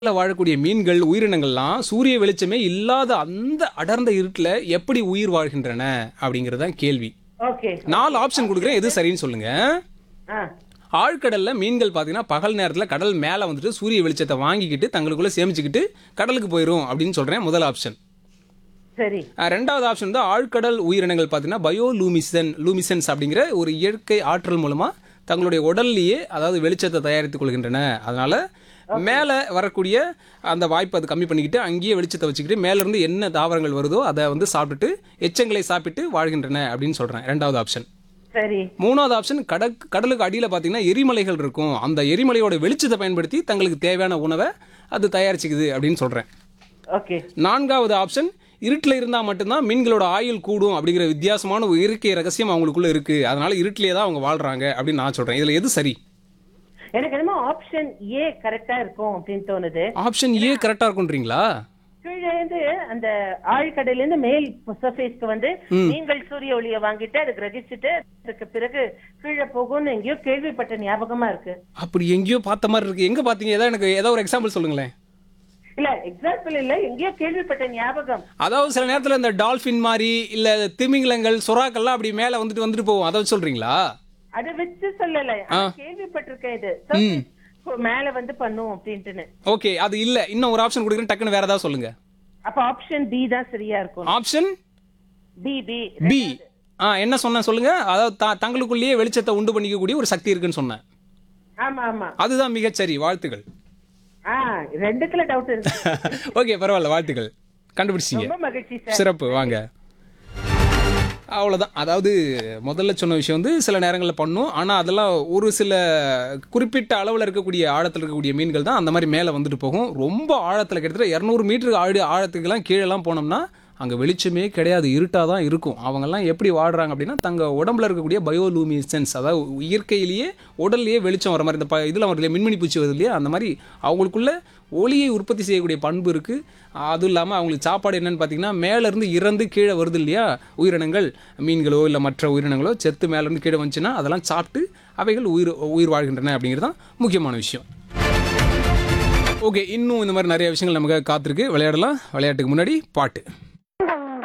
கடல்ல வாழக்கூடிய மீன்கள் உயிரினங்கள்லாம் சூரிய வெளிச்சமே இல்லாத அந்த அடர்ந்த இருட்டில் எப்படி உயிர் வாழ்கின்றன அப்படிங்கிறது தான் கேள்வி ஓகே நாலு ஆப்ஷன் கொடுக்குறேன் எது சரின்னு சொல்லுங்க ஆ ஆழ்கடல்ல மீன்கள் பார்த்தீங்கன்னா பகல் நேரத்தில் கடல் மேலே வந்துட்டு சூரிய வெளிச்சத்தை வாங்கிக்கிட்டு தங்களுக்குள்ள சேமிச்சுக்கிட்டு கடலுக்கு போயிடும் அப்படின்னு சொல்றேன் முதல் ஆப்ஷன் சரி அஹ் ரெண்டாவது ஆப்ஷன் வந்து ஆழ்கடல் உயிரினங்கள் பார்த்தீங்கன்னா பயோ லூமிசன் லூமிசன்ஸ் அப்படிங்கிற ஒரு இயற்கை ஆற்றல் மூலமா தங்களுடைய உடல்லையே அதாவது வெளிச்சத்தை தயாரித்துக் கொள்கின்றன அதனால மேலே வரக்கூடிய அந்த வாய்ப்பை அது கம்மி பண்ணிக்கிட்டு அங்கேயே வெளிச்சத்தை வச்சுக்கிட்டு மேலேருந்து என்ன தாவரங்கள் வருதோ அதை வந்து சாப்பிட்டுட்டு எச்சங்களை சாப்பிட்டு வாழ்கின்றன அப்படின்னு சொல்றேன் ரெண்டாவது ஆப்ஷன் சரி மூணாவது ஆப்ஷன் கடல் கடலுக்கு அடியில் பார்த்தீங்கன்னா எரிமலைகள் இருக்கும் அந்த எரிமலையோட வெளிச்சத்தை பயன்படுத்தி தங்களுக்கு தேவையான உணவை அது தயாரிச்சுக்குது அப்படின்னு சொல்றேன் ஓகே நான்காவது ஆப்ஷன் இருட்டில் இருந்தால் மட்டும்தான் மீன்களோட ஆயுள் கூடும் அப்படிங்கிற வித்தியாசமான ஒரு இயற்கை ரகசியம் அவங்களுக்குள்ள இருக்கு அதனால இருட்டிலே தான் அவங்க வாழ்றாங்க அப்படின்னு நான் சொல்றேன் இதுல எது சரி எனக்கு என்னமோ ஆப்ஷன் ஏ கரெக்டா இருக்கும் அப்படின்னு தோணுது ஆப்ஷன் ஏ கரெக்டா இருக்குன்றீங்களா கீழே இருந்து அந்த ஆழ்கடல்ல இருந்து மேல் சர்ஃபேஸ்க்கு வந்து நீங்கள் சூரிய ஒளியை வாங்கிட்டு அது கிரகிச்சுட்டு அதுக்கு பிறகு கீழே போகும்னு எங்கேயோ கேள்விப்பட்ட ஞாபகமா இருக்கு அப்படி எங்கேயோ பார்த்த மாதிரி இருக்கு எங்க பார்த்தீங்க ஏதாவது எனக்கு ஏதாவது ஒரு எக்ஸாம்பிள் சொல்லுங்களேன் இல்ல எக்ஸாம்பிள் இல்ல எங்கேயோ கேள்விப்பட்ட ஞாபகம் அதாவது சில நேரத்தில் இந்த டால்ஃபின் மாதிரி இல்ல திமிங்கலங்கள் சுறாக்கள்லாம் அப்படி மேலே வந்துட்டு வந்துட்டு போகும் அதை வச்சு சொல்றீங்களா அதை வச்சு சொல்லல ஆனா கேள்விப்பட்டிருக்கேன் இது surface க்கு மேல வந்து பண்ணும் அப்படின்ட்டுன்னு ஓகே அது இல்ல இன்னும் ஒரு ஆப்ஷன் கொடுக்குறேன் டக்குன்னு வேற ஏதாவது சொல்லுங்க அப்ப ஆப்ஷன் பி தான் சரியா இருக்கும் ஆப்ஷன் பி பி பி ஆ என்ன சொன்னேன் சொல்லுங்க அதாவது த- தங்களுக்குள்ளேயே வெளிச்சத்தை உண்டு பண்ணிக்கக்கூடிய ஒரு சக்தி இருக்குன்னு சொன்னேன் ஆமா ஆமா அதுதான் மிகச்சரி வாழ்த்துக்கள் ஆ ரெண்டுத்துல டவுட் இருக்கு ஓகே பரவாயில்ல வாழ்த்துக்கள் கண்டுபிடிச்சிங்க ரொம்ப மகிழ்ச்சி சார் சிறப்பு வாங்க அவ்வளோதான் அதாவது முதல்ல சொன்ன விஷயம் வந்து சில நேரங்களில் பண்ணும் ஆனால் அதெல்லாம் ஒரு சில குறிப்பிட்ட அளவில் இருக்கக்கூடிய ஆழத்தில் இருக்கக்கூடிய மீன்கள் தான் அந்த மாதிரி மேலே வந்துட்டு போகும் ரொம்ப ஆழத்தில் கிட்டத்தட்ட இரநூறு மீட்டர் ஆழ ஆழத்துக்கெல்லாம் கீழெல்லாம் போனோம்னா அங்கே வெளிச்சமே கிடையாது இருட்டாக தான் இருக்கும் அவங்கெல்லாம் எப்படி வாடுறாங்க அப்படின்னா தங்க உடம்புல இருக்கக்கூடிய பயோலூமிசன்ஸ் அதாவது இயற்கையிலேயே உடல்லையே வெளிச்சம் வர மாதிரி இந்த ப இதில் வருது இல்லையா மின்மினி பூச்சி வருது இல்லையா அந்த மாதிரி அவங்களுக்குள்ள ஒளியை உற்பத்தி செய்யக்கூடிய பண்பு இருக்குது அதுவும் இல்லாமல் அவங்களுக்கு சாப்பாடு என்னன்னு பார்த்தீங்கன்னா மேலேருந்து இறந்து கீழே வருது இல்லையா உயிரினங்கள் மீன்களோ இல்லை மற்ற உயிரினங்களோ செத்து மேலேருந்து கீழே வந்துச்சுன்னா அதெல்லாம் சாப்பிட்டு அவைகள் உயிர் உயிர் வாழ்கின்றன அப்படிங்கிறது தான் முக்கியமான விஷயம் ஓகே இன்னும் இந்த மாதிரி நிறைய விஷயங்கள் நமக்கு காத்திருக்கு விளையாடலாம் விளையாட்டுக்கு முன்னாடி பாட்டு